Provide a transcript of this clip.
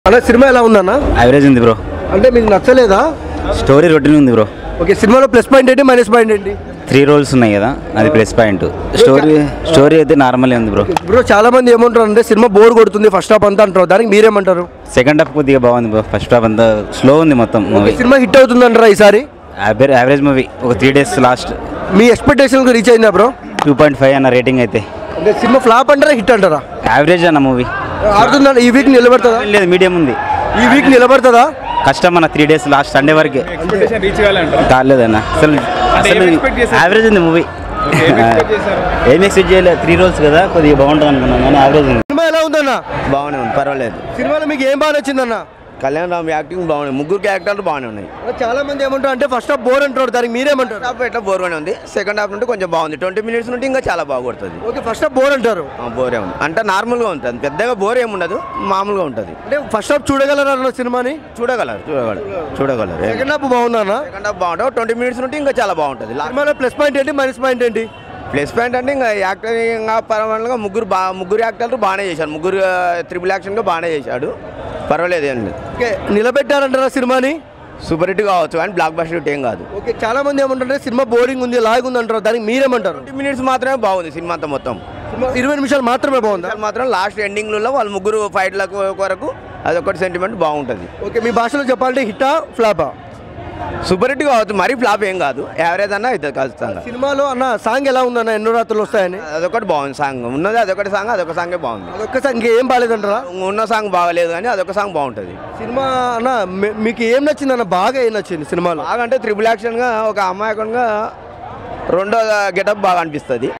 అన్న సినిమా ఎలా ఉందన్న యావరేజ్ ఉంది బ్రో అంటే మీకు నచ్చలేదా స్టోరీ రొటీన్ ఉంది బ్రో ఓకే సినిమాలో ప్లస్ పాయింట్ ఏంటి మైనస్ పాయింట్ ఏంటి త్రీ రోల్స్ ఉన్నాయి కదా అది ప్లస్ పాయింట్ స్టోరీ స్టోరీ అయితే నార్మల్ ఉంది బ్రో బ్రో చాలా మంది ఏమంటారు అంటే సినిమా బోర్ కొడుతుంది ఫస్ట్ హాఫ్ అంతా అంటారు దానికి మీరేమంటారు సెకండ్ హాఫ్ కొద్దిగా బాగుంది బ్రో ఫస్ట్ హాఫ్ అంతా స్లో ఉంది మొత్తం మూవీ సినిమా హిట్ అవుతుంది అంటారా ఈసారి యావరేజ్ మూవీ ఒక త్రీ డేస్ లాస్ట్ మీ ఎక్స్పెక్టేషన్ రీచ్ అయిందా బ్రో టూ పాయింట్ ఫైవ్ అన్న రేటింగ్ అయితే అంటే సినిమా ఫ్లాప్ అంటారా హిట్ అంటారా యావరేజ్ అన్న మూవీ ఆడుతుందా ఈ వీక్ నిలబడుతుందా లేదు మీడియం ఉంది ఈ వీక్ నిలబడుతుందా కష్టం అన్న త్రీ డేస్ లాస్ట్ సండే వరకే ఎక్స్పెక్టేషన్ రీచ్ కావాలంటారు కాలేదన్న అసలు అంటే అసలు ఏం expect చేశారు? యావరేజ్ ఉంది మూవీ Okay, ఏం expect చేశారు? ఏం ఎక్స్పెక్ట్ చేయలేదు త్రీ రోల్స్ కదా కొద్దిగా బాగుంటుంది అనుకున్నాను కానీ యావరేజ్ ఉంది సినిమా ఎలా ఉందన్న బాగానే ఉంది పర్వాలేదు సినిమాలో మీకు ఏం బాగా నచ్చిందన్న కళ్యాణ్ రామ్ యాక్టింగ్ బాగున్నాయి ముగ్గురు క్యారెక్టర్లు బాగానే ఉన్నాయి చాలా మంది ఏమంటారు అంటే ఫస్ట్ హాఫ్ బోర్ అంటారు దానికి మీరేమంటారు హాఫ్ ఎట్లా బోర్గానే ఉంది సెకండ్ హాఫ్ నుండి కొంచెం బాగుంది ట్వంటీ మినిట్స్ నుండి ఇంకా చాలా బాగా కొడుతుంది ఓకే ఫస్ట్ హాఫ్ బోర్ అంటారు బోరే ఉంది అంటే నార్మల్గా ఉంటుంది పెద్దగా బోర్ ఏమి ఉండదు మామూలుగా ఉంటుంది అంటే ఫస్ట్ హాఫ్ చూడగలరా అన్న సినిమాని చూడగలరు చూడగలరు చూడగలరు సెకండ్ హాఫ్ బాగుందన్న సెకండ్ హాఫ్ బాగుంటుంది ట్వంటీ మినిట్స్ నుండి ఇంకా చాలా బాగుంటుంది సినిమాలో ప్లస్ పాయింట్ ఏంటి మైనస్ పాయింట్ ఏంటి ప్లస్ పాయింట్ అంటే ఇంకా యాక్టింగ్ పరమాణంగా ముగ్గురు బా ముగ్గురు యాక్టర్లు బాగానే చేశారు ముగ్గురు త్రిబుల్ యాక్షన్గా బాగానే చేశాడు పర్వాలేదు అండి ఓకే నిలబెట్టారంటారా సినిమాని సూపర్ హిట్ కావచ్చు కానీ బ్లాక్ బస్టర్ హిట్ ఏం కాదు ఓకే చాలా మంది ఏమంటారంటే సినిమా బోరింగ్ ఉంది లాగ్ ఉంది అంటారు దానికి మీరేమంటారు ట్వంటీ మినిట్స్ మాత్రమే బాగుంది సినిమా అంతా మొత్తం సినిమా ఇరవై నిమిషాలు మాత్రమే బాగుందా అసలు మాత్రం లాస్ట్ ఎండింగ్లో వాళ్ళ ముగ్గురు ఫైట్లకు వరకు అదొకటి సెంటిమెంట్ బాగుంటుంది ఓకే మీ భాషలో చెప్పాలంటే హిట్టా ఫ్లాపా సూపర్ హిట్ కావచ్చు మరీ ఫ్లాప్ ఏం కాదు యావరేజ్ అన్న ఇది ఖచ్చితంగా సినిమాలో అన్న సాంగ్ ఎలా ఉందన్న ఎన్నో రాత్రులు వస్తాయని అదొకటి బాగుంది సాంగ్ ఉన్నది అదొకటి సాంగ్ అదొక సాంగే బాగుంది అదొక్క సాంగ్ ఇంకేం బాగాలేదంటారా ఉన్న సాంగ్ బాగలేదు కానీ అదొక సాంగ్ బాగుంటుంది సినిమా అన్న మీ- మీకు ఏం నచ్చింది అన్న బాగా ఏం నచ్చింది సినిమాలో బాగా అంటే త్రిబుల్ యాక్షన్గా ఒక అమ్మాయికంగా రెండో గెటప్ బాగా అనిపిస్తుంది